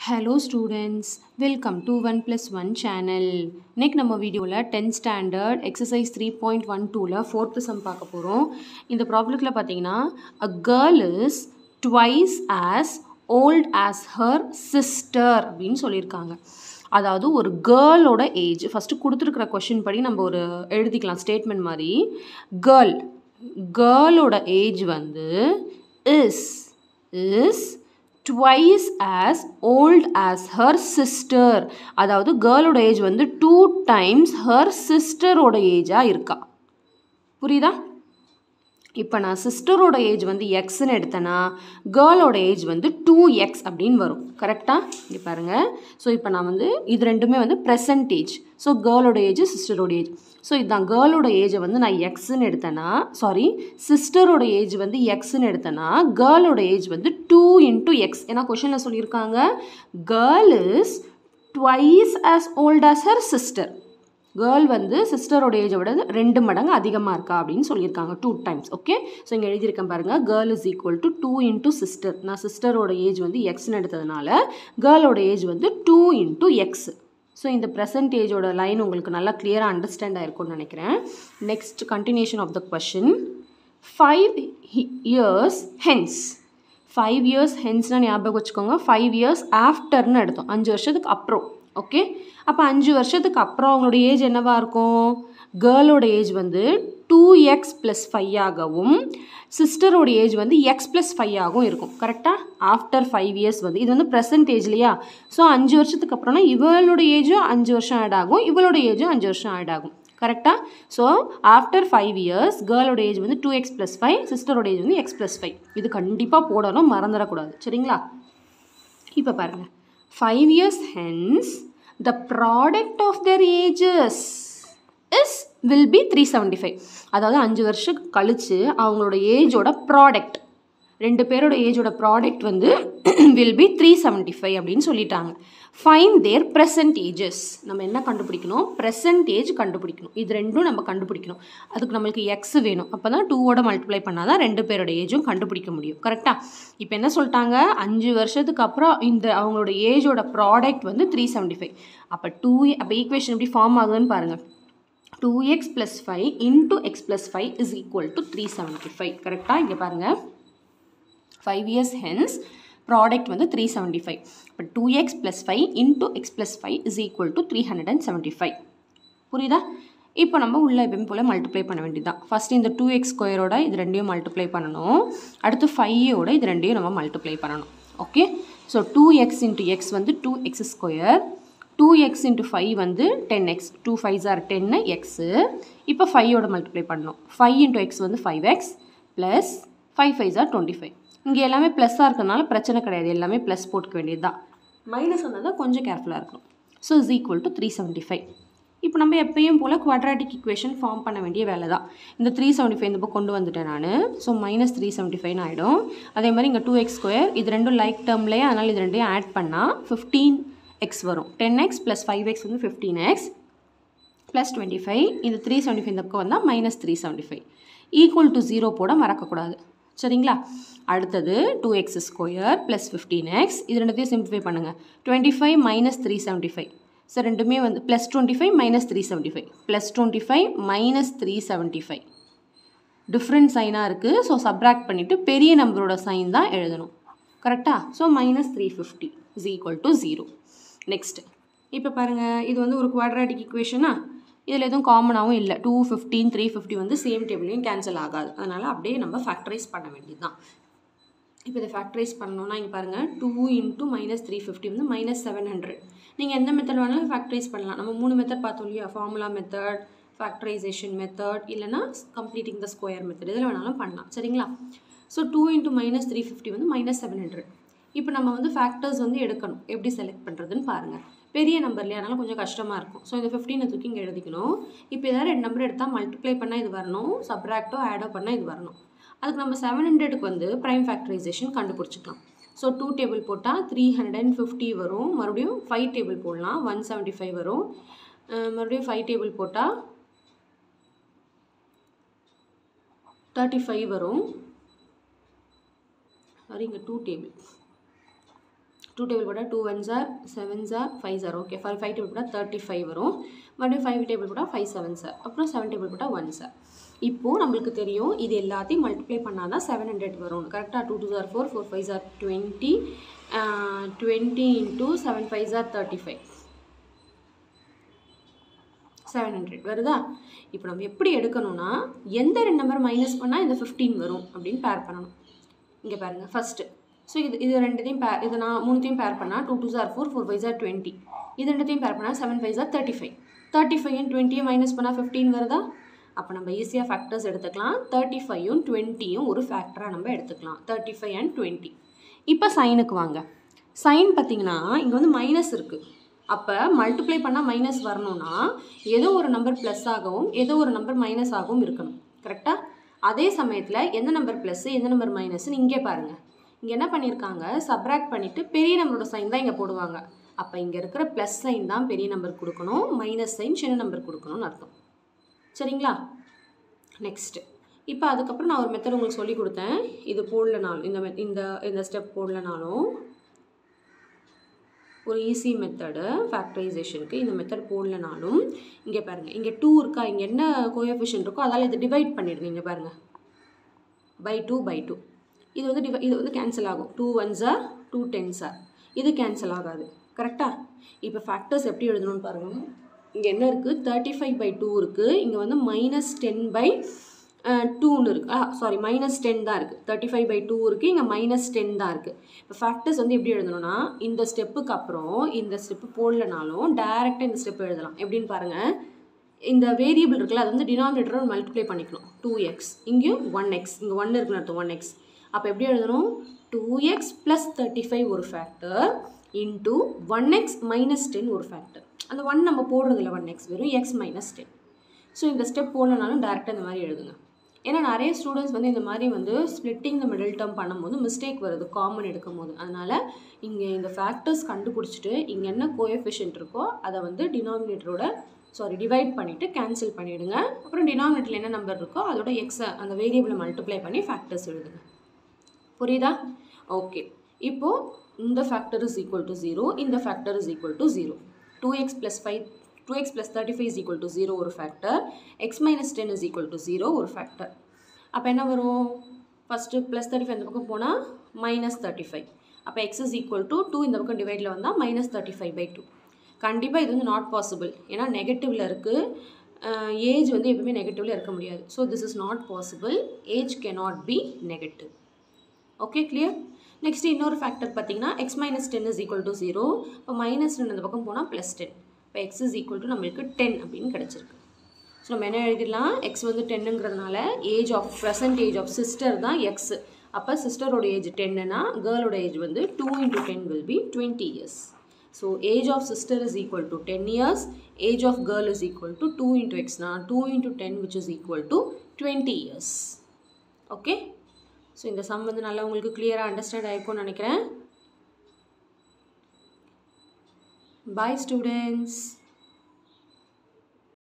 hello students welcome to one plus one channel இன்னைக்கு நம்ம வீடியோவில் tenth standard exercise three point one டூவில் fourth sum பார்க்க போகிறோம் இந்த ப்ராப்ளத்தில் பார்த்தீங்கன்னா a girl is twice as old as her sister அப்படின்னு சொல்லியிருக்காங்க அதாவது ஒரு கேர்ளோட ஏஜ் ஃபஸ்ட்டு கொடுத்துருக்குற கொஷின் படி நம்ம ஒரு எழுதிக்கலாம் ஸ்டேட்மெண்ட் மாதிரி கேர்ள் கேர்ளோட ஏஜ் வந்து is is twice as old as her sister அதாவது கேர்ளோட ஏஜ் வந்து டூ டைம்ஸ் ஹர் சிஸ்டரோட ஏஜாக இருக்கா புரியுதா இப்போ நான் சிஸ்டரோட ஏஜ் வந்து எக்ஸ்ன்னு எடுத்தேன்னா கேர்ளோட ஏஜ் வந்து டூ எக்ஸ் அப்படின்னு வரும் கரெக்டாக இங்கே பாருங்கள் ஸோ இப்போ நான் வந்து இது ரெண்டுமே வந்து ப்ரெசன்ட் ஏஜ் ஸோ கேர்ளோட ஏஜ் சிஸ்டரோட ஏஜ் ஸோ இதுதான் கேர்ளோட ஏஜை வந்து நான் எக்ஸ்ன்னு எடுத்தேன்னா சாரி சிஸ்டரோட ஏஜ் வந்து எக்ஸ்ன்னு எடுத்தேன்னா கேர்ளோட ஏஜ் வந்து டூ இன்ட்டு எக்ஸ் ஏன்னா கொஷனில் சொல்லியிருக்காங்க girl is twice as old as her sister girl வந்து சிஸ்டரோட ஏஜை விட ரெண்டு மடங்கு அதிகமாக இருக்கா அப்படின்னு சொல்லியிருக்காங்க டூ டைம்ஸ் ஓகே ஸோ இங்கே எழுதியிருக்கேன் பாருங்கள் girl is equal to two into sister நான் சிஸ்டரோட ஏஜ் வந்து எக்ஸ்னு எடுத்ததுனால கேர்ளோட ஏஜ் வந்து டூ இன்ட்டு எக்ஸ் ஸோ இந்த ப்ரெசன்ட் ஏஜோட லைன் உங்களுக்கு நல்லா கிளியராக அண்டர்ஸ்டாண்ட் ஆயிருக்கும்னு நினைக்கிறேன் next continuation of the question five years hence five years ஹென்ஸ்னால் ஞாபகம் வச்சுக்கோங்க ஃபைவ் இயர்ஸ் ஆஃப்டர்னு எடுத்தோம் அஞ்சு வருஷத்துக்கு அப்புறம் ஓகே அப்போ அஞ்சு வருஷத்துக்கு அப்புறம் அவங்களோட ஏஜ் என்னவாக இருக்கும் கேர்ளோட ஏஜ் வந்து டூ எக்ஸ் ப்ளஸ் ஃபைவ் ஆகவும் சிஸ்டரோட ஏஜ் வந்து எக்ஸ் ப்ளஸ் ஃபைவ் ஆகவும் இருக்கும் கரெக்டாக ஆஃப்டர் ஃபைவ் இயர்ஸ் வந்து இது வந்து ப்ரெசன்ட் ஏஜ் இல்லையா ஸோ அஞ்சு வருஷத்துக்கு அப்புறம்னா இவளோட ஏஜும் அஞ்சு வருஷம் ஆட் ஆகும் இவளோட ஏஜும் அஞ்சு வருஷம் ஆட் ஆகும் கரெக்டாக ஸோ ஆஃப்டர் ஃபைவ் இயர்ஸ் கேர்ளோட ஏஜ் வந்து டூ எக்ஸ் ப்ளஸ் ஃபைவ் சிஸ்டரோட ஏஜ் வந்து எக்ஸ் ப்ளஸ் ஃபைவ் இது கண்டிப்பாக போடணும் மறந்துடக்கூடாது சரிங்களா இப்போ பாருங்கள் five years hence the product of their ages is will be three seventy five அதாவது அஞ்சு வருஷம் கழித்து அவங்களோட ஏஜோட ப்ராடக்ட் ரெண்டு பேரோட ஏஜோட ப்ராடக்ட் வந்து will be three seventy five அப்படின்னு சொல்லிட்டாங்க ஃபைன் தேர் ப்ரெசன்ட் ஏஜஸ் நம்ம என்ன கண்டுபிடிக்கணும் ப்ரெசன்ட் ஏஜ் கண்டுபிடிக்கணும் இது ரெண்டும் நம்ம கண்டுபிடிக்கணும் அதுக்கு நம்மளுக்கு எக்ஸ் வேணும் அப்போ தான் டூவோட மல்டிப்ளை பண்ணால் தான் ரெண்டு பேரோட ஏஜும் கண்டுபிடிக்க முடியும் கரெக்டாக இப்போ என்ன சொல்லிட்டாங்க அஞ்சு வருஷத்துக்கு அப்புறம் இந்த அவங்களோட ஏஜோட ப்ராடக்ட் வந்து த்ரீ செவன்ட்டி ஃபைவ் அப்போ டூ அப்போ ஈக்குவேஷன் எப்படி ஃபார்ம் ஆகுதுன்னு பாருங்கள் two x plus five into x plus five is equal to three seventy five கரெக்டாக இங்கே பாருங்கள் ஃபைவ் இயர்ஸ் ஹென்ஸ் ப்ராடக்ட் வந்து த்ரீ செவன்ட்டி ஃபைவ் இப்போ two x plus five into x plus five is equal to three hundred and seventy five புரியுதா இப்போ நம்ம உள்ள எப்பயும் போல் மல்டிப்ளை பண்ண வேண்டியதான் ஃபஸ்ட் இந்த டூ எக்ஸ் ஸ்கொயரோட இது ரெண்டையும் மல்டிப்ளை பண்ணணும் அடுத்து ஃபையோட இது ரெண்டையும் நம்ம மல்டிப்ளை பண்ணணும் okay so two x into x வந்து two x square two x into five வந்து ten x two five or டென்னு எக்ஸு இப்போ ஃபையோட மல்டிப்ளை பண்ணணும் ஃபைவ் இன்ட்டு எக்ஸ் வந்து five x plus five five or twenty five இங்கே எல்லாமே ப்ளஸ்ஸாக இருக்கிறதுனால பிரச்சனை கிடையாது எல்லாமே ப்ளஸ் போட்டுக்க வேண்டியது தான் மைனஸ் வந்தால் தான் கொஞ்சம் கேர்ஃபுல்லாக இருக்கணும் so is equal to three seventy five இப்போ நம்ம எப்பயும் போல் குவாட்ராட்டிக் இக்குவேஷன் ஃபார்ம் பண்ண வேண்டிய வேலை தான் இந்த த்ரீ செவன்ட்டி ஃபைவ் இந்த புக் கொண்டு வந்துட்டேன் நான் ஸோ மைனஸ் த்ரீ செவன்ட்டி ஃபைவ்னு ஆகிடும் அதே மாதிரி இங்கே டூ எக்ஸ் ஸ்கொயர் இது ரெண்டும் லைக் டேர்ம்லேயே அதனால் இது ரெண்டையும் ஆட் பண்ணால் ஃபிஃப்டீன் எக்ஸ் வரும் ten x plus five x வந்து fifteen x plus twenty five இந்த த்ரீ செவன்ட்டி ஃபைவ் இந்த பக்கம் வந்தால் minus three seventy five equal to zero போட மறக்கக்கூடாது சரிங்களா அடுத்தது two x square plus fifteen x இது ரெண்டுத்தையும் சிம்பிளிஃபை பண்ணுங்கள் twenty five minus three seventy five so ரெண்டுமே வந்து plus twenty five minus three seventy five plus twenty five minus three seventy five different சைனாக இருக்குது ஸோ சப்ராக்ட் பண்ணிவிட்டு பெரிய நம்பரோட sign தான் எழுதணும் கரெக்டாக so minus three fifty is equal to zero next இப்போ பாருங்கள் இது வந்து ஒரு குவாட்ராட்டிக் இக்குவேஷனா இதில் எதுவும் காமனாகவும் இல்லை டூ ஃபிஃப்டீன் த்ரீ ஃபிஃப்டி வந்து சேம் டேபிளையும் கேன்சல் ஆகாது அதனால் அப்படியே நம்ம ஃபேக்டரைஸ் பண்ண வேண்டியது தான் இப்போ இதை ஃபேக்டரைஸ் பண்ணணும்னா இங்கே பாருங்கள் two into minus three fifty வந்து மைனஸ் செவன் ஹண்ட்ரட் நீங்கள் எந்த மெத்தட் வேணாலும் ஃபேக்டரைஸ் பண்ணலாம் நம்ம மூணு மெத்தட் பார்த்தோம் இல்லையா ஃபார்முலா மெத்தட் ஃபேக்டரைசேஷன் மெத்தட் இல்லைனா கம்ப்ளீட்டிங் த ஸ்கொயர் மெத்தட் இதில் வேணாலும் பண்ணலாம் சரிங்களா so two into minus three fifty வந்து மைனஸ் செவன் ஹண்ட்ரட் இப்போ நம்ம வந்து ஃபேக்டர்ஸ் வந்து எடுக்கணும் எப்படி செலக்ட் பண்ணுறதுன்னு பாருங்கள் பெரிய நம்பர் இல்லையா அதனால் கொஞ்சம் கஷ்டமாக இருக்கும் ஸோ இந்த ஃபிஃப்டீனை தூக்கி இங்கே எழுதிக்கணும் இப்போ ஏதாவது ரெண்டு நம்பர் எடுத்தால் மல்டிப்ளை பண்ணால் இது வரணும் சப்ராக்டோ ஆடோ பண்ணால் இது வரணும் அதுக்கு நம்ம செவன் ஹண்ட்ரடுக்கு வந்து ப்ரைம் ஃபேக்டரைசேஷன் கண்டுபிடிச்சிக்கலாம் ஸோ டூ டேபிள் போட்டால் த்ரீ ஹண்ட்ரட் அண்ட் ஃபிஃப்டி வரும் மறுபடியும் ஃபைவ் டேபிள் போடலாம் ஒன் செவன்ட்டி ஃபைவ் வரும் மறுபடியும் ஃபைவ் டேபிள் போட்டால் தேர்ட்டி ஃபைவ் வரும் சாரி இங்கே டூ டேபிள் டூ டேபிள் போட்டால் two one sir seven sir five sir okay five five table போட்டால் தேர்ட்டி ஃபைவ் வரும் மறுபடியும் ஃபைவ் டேபிள் போட்டால் ஃபைவ் செவன் சார் அப்புறம் செவன் டேபிள் போட்டால் ஒன் சார் இப்போது நம்மளுக்கு தெரியும் இது எல்லாத்தையும் மல்டிப்ளை பண்ணால் தான் செவன் ஹண்ட்ரட் வரும் கரெக்டாக two two sir four four five sir twenty twenty into seven five sir thirty five seven hundred வருதா இப்போ நம்ம எப்படி எடுக்கணும்னா எந்த ரெண்டு நம்பர் மைனஸ் பண்ணால் இந்த ஃபிஃப்டீன் வரும் அப்படின்னு பேர் பண்ணணும் இங்கே பாருங்கள் ஃபஸ்ட்டு ஸோ இது இது ரெண்டுத்தையும் பேர் இது நான் மூணுத்தையும் பேர் பண்ணால் two two sir four four five sir twenty இது ரெண்டுத்தையும் பேர் பண்ணால் seven five sir thirty five thirty five டுவெண்ட்டியும் மைனஸ் பண்ணால் ஃபிஃப்டீன் வருதா அப்போ நம்ம ஈஸியாக ஃபேக்டர்ஸ் எடுத்துக்கலாம் தேர்ட்டி ஃபைவும் டுவெண்ட்டியும் ஒரு ஃபேக்டராக நம்ம எடுத்துக்கலாம் தேர்ட்டி ஃபைவ் அண்ட் டுவெண்ட்டி இப்போ சைனுக்கு வாங்க சைன் பார்த்தீங்கன்னா இங்கே வந்து மைனஸ் இருக்குது அப்போ மல்டிப்ளை பண்ணால் மைனஸ் வரணும்னா ஏதோ ஒரு நம்பர் ப்ளஸ் ஆகவும் ஏதோ ஒரு நம்பர் மைனஸ் ஆகவும் இருக்கணும் கரெக்டாக அதே சமயத்தில் எந்த நம்பர் ப்ளஸ்ஸு எந்த நம்பர் மைனஸ்னு இங்கே பாருங்கள் இங்கே என்ன பண்ணியிருக்காங்க சப்ராக்ட் பண்ணிவிட்டு பெரிய நம்பரோட சைன் தான் இங்கே போடுவாங்க அப்போ இங்கே இருக்கிற ப்ளஸ் சைன் தான் பெரிய நம்பர் கொடுக்கணும் மைனஸ் சைன் சின்ன நம்பர் கொடுக்கணும்னு அர்த்தம் சரிங்களா நெக்ஸ்ட்டு இப்போ அதுக்கப்புறம் நான் ஒரு மெத்தட் உங்களுக்கு சொல்லி கொடுத்தேன் இது போடலனாலும் இந்த மெ இந்த இந்த ஸ்டெப் போடலனாலும் ஒரு ஈஸி மெத்தடு ஃபேக்டரைசேஷனுக்கு இந்த மெத்தட் போடலனாலும் இங்கே பாருங்கள் இங்கே டூ இருக்கா இங்கே என்ன கோஎஃபிஷியன் இருக்கோ அதால் இதை டிவைட் பண்ணிடுங்க இங்கே பாருங்கள் பை டூ பை டூ இது வந்து டிவை இது வந்து கேன்சல் ஆகும் two one sir two ten sir இது கேன்சல் ஆகாது கரெக்டாக இப்போ ஃபேக்டர்ஸ் எப்படி எழுதணும்னு பாருங்கள் இங்கே என்ன இருக்குது தேர்ட்டி ஃபைவ் பை டூ இருக்குது இங்கே வந்து மைனஸ் டென் பை டூன்னு இருக்குது ஆ சாரி மைனஸ் டென் தான் இருக்குது தேர்ட்டி ஃபைவ் பை டூ இருக்குது இங்கே மைனஸ் டென் தான் இருக்குது இப்போ ஃபேக்டர்ஸ் வந்து எப்படி எழுதணும்னா இந்த ஸ்டெப்புக்கு அப்புறம் இந்த ஸ்டெப்பு போடலனாலும் டேரெக்டாக இந்த ஸ்டெப் எழுதலாம் எப்படின்னு பாருங்கள் இந்த வேரியபிள் இருக்குல்ல அது வந்து டினாமினேட்டரோட மல்டிப்ளை பண்ணிக்கணும் டூ எக்ஸ் இங்கேயும் ஒன் எக்ஸ் இங்கே ஒன் இருக்குன்னு அர்த்தம் ஒன் எக்ஸ் அப்போ எப்படி எழுதணும் two x plus thirty five ஒரு factor into one x minus ten ஒரு ஃபேக்டர் அந்த ஒன் நம்ம போடுறதில்ல ஒன் எக்ஸ் வெறும் எக்ஸ் மைனஸ் டென் ஸோ இந்த ஸ்டெப் போடலனாலும் டேரெக்டாக இந்த மாதிரி எழுதுங்க ஏன்னா நிறைய ஸ்டூடெண்ட்ஸ் வந்து இந்த மாதிரி வந்து ஸ்ப்ளிட்டிங் த மிடில் டேர்ம் பண்ணும்போது மிஸ்டேக் வருது காமன் எடுக்கும் போது அதனால் இங்கே இந்த ஃபேக்டர்ஸ் கண்டுபிடிச்சிட்டு இங்கே என்ன கோஎஃபிஷியன்ட் இருக்கோ அதை வந்து டினாமினேட்டரோட சாரி டிவைட் பண்ணிவிட்டு கேன்சல் பண்ணிவிடுங்க அப்புறம் டினாமினேட்டரில் என்ன நம்பர் இருக்கோ அதோட எக்ஸை அந்த வேரியபிளை மல்டிப்ளை பண்ணி ஃபேக்டர்ஸ் எழுதுங்க புரியுதா ஓகே இப்போது இந்த factor is equal to zero இந்த factor is equal to zero two x plus five two x plus thirty five is equal to zero ஒரு factor x minus ten is equal to zero ஒரு factor அப்போ என்ன வரும் first plus thirty five இந்த பக்கம் போனால் minus thirty five அப்போ x is equal to two இந்த பக்கம் டிவைடில் வந்தால் minus thirty five by two கண்டிப்பாக இது வந்து நாட் பாசிபிள் ஏன்னா நெகட்டிவில் இருக்குது ஏஜ் வந்து எப்பவுமே நெகட்டிவில் இருக்க முடியாது so this is not possible age cannot be negative okay clear next இன்னொரு ஃபேக்டர் பார்த்தீங்கன்னா x minus ten is equal to zero இப்போ மைனஸ் டென் அந்த பக்கம் போனால் ப்ளஸ் டென் இப்போ எக்ஸ் இஸ் ஈக்குவல் டு நம்மளுக்கு டென் அப்படின்னு கிடச்சிருக்கு ஸோ நம்ம என்ன எழுதிடலாம் எக்ஸ் வந்து டென்னுங்கிறதுனால age of present age of sister தான் எக்ஸ் அப்போ சிஸ்டரோட ஏஜ் டென்னுனா கேர்ளோட ஏஜ் வந்து two into ten will B twenty years so age of sister is equal to ten years age of girl is equal to two into எக்ஸ்னா two into ten which is equal to twenty years okay so இந்த sum வந்து நல்லா உங்களுக்கு கிளியராக understand ஆகிருக்கும்னு நினைக்கிறேன் பாய் students